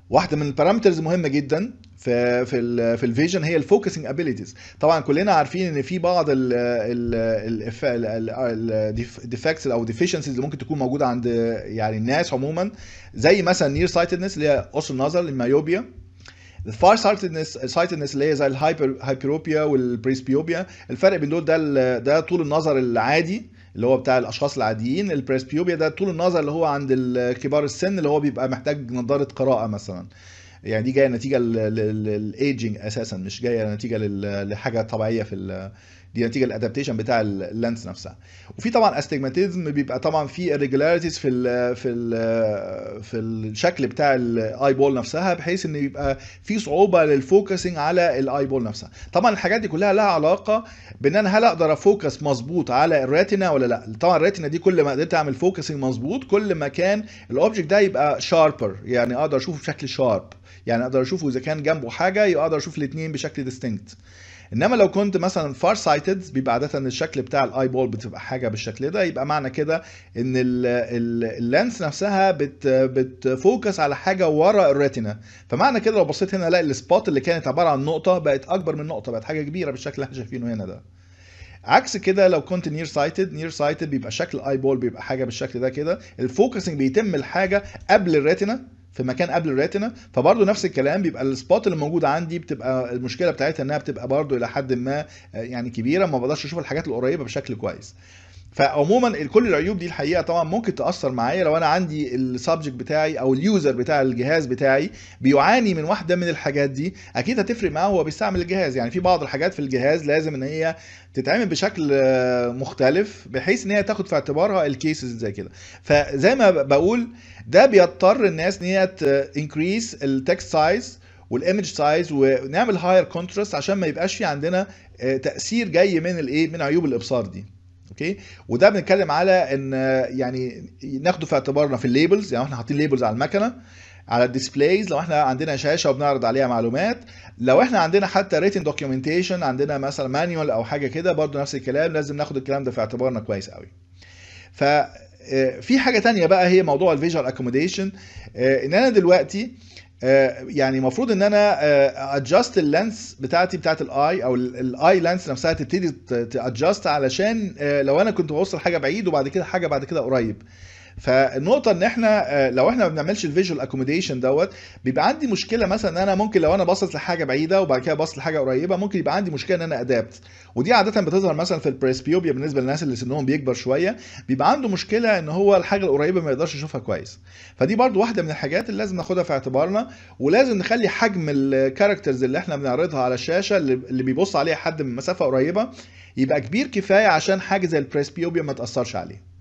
واحده من البارامترز مهمه جدا في في ال في الفيجن هي الفوكسنج ابيليتيز طبعا كلنا عارفين ان في بعض الديفكتس او ديفيشنسيز اللي ممكن تكون موجوده عند يعني الناس عموما زي مثلا نير سايتدنس اللي هي قصر النظر المايوبيا الفار سايتدنس سايتدنس اللي هي زي الهايبر هايبروبيا والبريسبيوبيا الفرق بين دول ده ال- ده طول النظر العادي اللي هو بتاع الاشخاص العاديين البريسبيوبيا ده طول النظر اللي هو عند ال- كبار السن اللي هو بيبقى محتاج نظاره قراءه مثلا يعني دي جايه نتيجه للايجنج اساسا مش جايه نتيجه لل- لحاجه طبيعيه في ال- دي نتيجه الادابتيشن بتاع اللينس نفسها وفي طبعا استجماتيزم بيبقى طبعا في irregularities في ال في ال في الشكل بتاع الاي بول نفسها بحيث ان يبقى في صعوبه للفوكسنج على الاي بول نفسها طبعا الحاجات دي كلها لها علاقه بان انا هل اقدر افوكس مظبوط على الريتنا ولا لا طبعا الريتنا دي كل ما قدرت اعمل فوكسنج مظبوط كل ما كان الاوبجكت ده يبقى شاربر يعني اقدر اشوفه بشكل شارب يعني اقدر اشوفه اذا كان جنبه حاجه يبقى اقدر اشوف الاثنين بشكل ديستنكت انما لو كنت مثلا فار سايتد بيبقى عاده الشكل بتاع الاي بول بتبقى حاجه بالشكل ده يبقى معنى كده ان ال- ال- اللينس نفسها بت بتفوكس على حاجه ورا الريتنا فمعنى كده لو بصيت هنا الاقي السبوت اللي كانت عباره عن نقطه بقت اكبر من نقطه بقت حاجه كبيره بالشكل اللي احنا شايفينه هنا ده عكس كده لو كنت نير سايتد نير سايتد بيبقى شكل الاي بول بيبقى حاجه بالشكل ده كده الفوكسنج بيتم الحاجه قبل الريتنا في مكان قبل الريتنا فبرضه نفس الكلام بيبقى السبوت اللي موجود عندي بتبقى المشكله بتاعتها انها بتبقى برضه الى حد ما آه، يعني كبيره ما بقدرش اشوف الحاجات القريبه بشكل كويس فعموما كل العيوب دي الحقيقه طبعا ممكن تاثر معايا لو انا عندي السبجكت بتاعي او اليوزر بتاع الجهاز بتاعي بيعاني من واحده من الحاجات دي اكيد هتفرق معاه وهو بيستعمل الجهاز يعني في بعض الحاجات في الجهاز لازم ان هي تتعمل بشكل آه، مختلف بحيث ان هي تاخد في اعتبارها الكيسز زي كده فزي ما ب- بقول ده بيضطر الناس ان هي انكريس التكست سايز والايمج سايز ونعمل هاير كونتراست عشان ما يبقاش في عندنا آه، تاثير جاي من الايه من عيوب الابصار دي اوكي وده بنتكلم على ان آه، يعني ناخده في اعتبارنا في الليبلز يعني احنا حاطين ليبلز على المكنه على الديسبلايز لو احنا عندنا شاشه وبنعرض عليها معلومات لو احنا عندنا حتى ريتن دوكيومنتيشن عندنا مثلا مانيوال او حاجه كده برضو نفس الكلام لازم ناخد الكلام ده في اعتبارنا كويس قوي ف آه، في حاجه تانية بقى هي موضوع الفيجوال اكوموديشن ان انا دلوقتي آه، يعني المفروض ان انا ادجست اللينس بتاعتي بتاعت الاي او الاي لينس نفسها تبتدي تادجست علشان آه، لو انا كنت بوصل حاجه بعيد وبعد كده حاجه بعد كده قريب فالنقطه ان احنا آه، لو احنا ما بنعملش الفيجوال اكوموديشن دوت بيبقى عندي مشكله مثلا ان انا ممكن لو انا باصص لحاجه بعيده وبعد كده باصص لحاجه قريبه ممكن يبقى عندي مشكله ان انا ادابت ودي عاده بتظهر مثلا في البريسبيوبيا بالنسبه للناس اللي سنهم بيكبر شويه بيبقى عنده مشكله ان هو الحاجه القريبه ما يقدرش يشوفها كويس فدي برضو واحده من الحاجات اللي لازم ناخدها في اعتبارنا ولازم نخلي حجم الكاركترز اللي احنا بنعرضها على الشاشه اللي اللي بيبص عليها حد من مسافه قريبه يبقى كبير كفايه عشان حاجه زي البريسبيوبيا ما تاثرش عليه